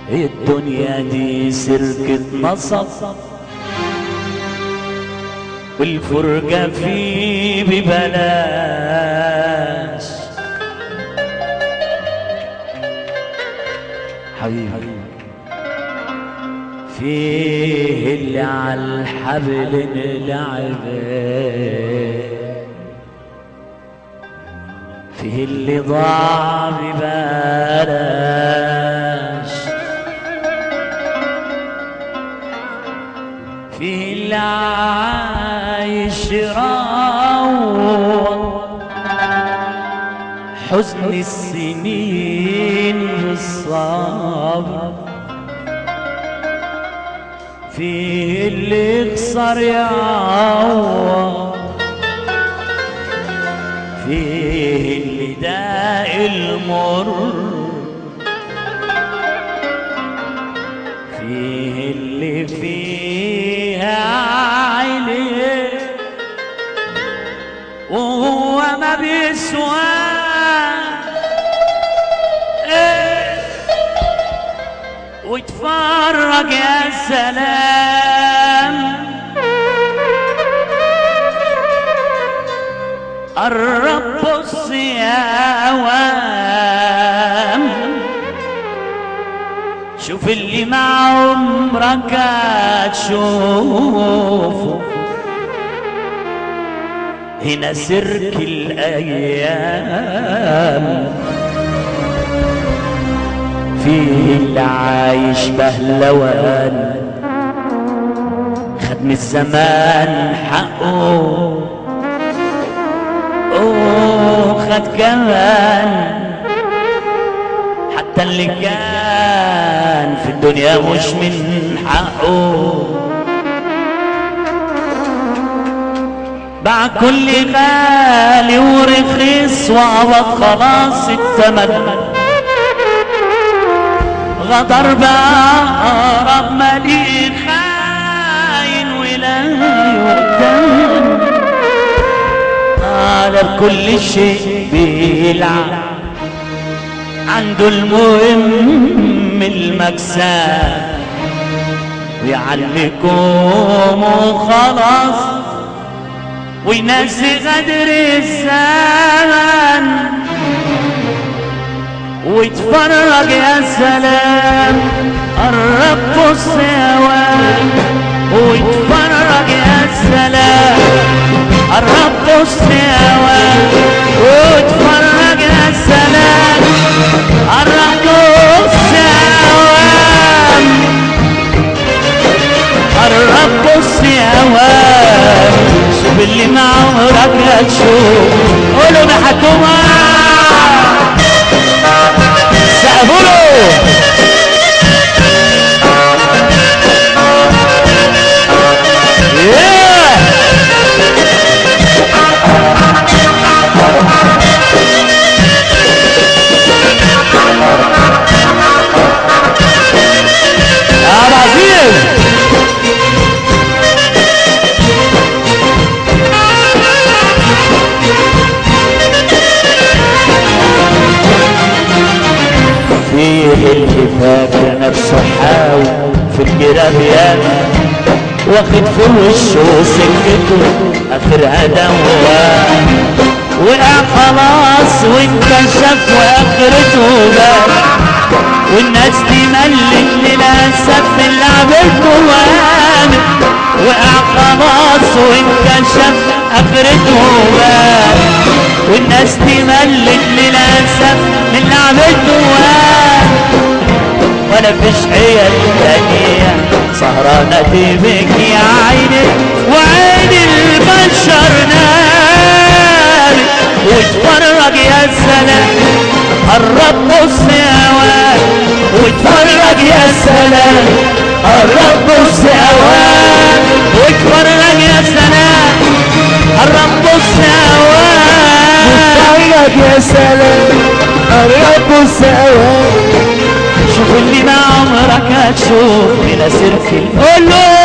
الدنيا دي سرقة نصب والفرجة فيه ببلاش حبيبي فيه اللي على الحبل لعبه فيه اللي ضاع ببلاش فيه اللي عايش يروض حزن السنين بالصبر فيه اللي يخسر يعوض فيه اللي داء المر فيه اللي فيها عينيه وهو ما بيسوى إيه واتفرج يا سلام قرب بص يا وام شوف اللي مع عمرك هتشوفه هنا سرك الأيام فيه اللي عايش بهلوان خد من الزمان حقه اوه خد كمان حتى اللي كان في الدنيا مش من حقه باع كل غالي ورخيص وعوض خلاص التمن غدر بقرب مليء خاين ولا يؤتمن على كل شيء بيلعب عنده المهم المكسب ويعلمكم وخلاص وينسي غدر الزمن ويتفرج يا سلام قرب بص يا واد ويتفرج يا سلام قرب بص يا واد ويتفرج يا سلام قرب بص يا واد قرب بص يا واد شوف اللي مع عمرك هتشوف قولوا بحكومة سقفوا Yeah! يا عظيم فيه اللي فاكر نفسه حاوي في الجراب ياما واخد في وشه سكته اخرها دوام وقع خلاص وانكشف واخرته بان والناس دي ملت للاسف اللي عملته وامن وقع خلاص وانكشف اخرته بان والناس دي ملت للاسف اللي عملته وامن ولا فيش عيال تانية سهرانة تبكي يا عيني وعين البشر نامت واتفرج يا سلام قرب بص يا واد واتفرج يا سلام قرب بص يا واد واتفرج يا سلام قرب بص يا واد واتفرج يا سلام قرب بص يا واد شوف اللي مع عمرك هتشوف هنا سيرك قول له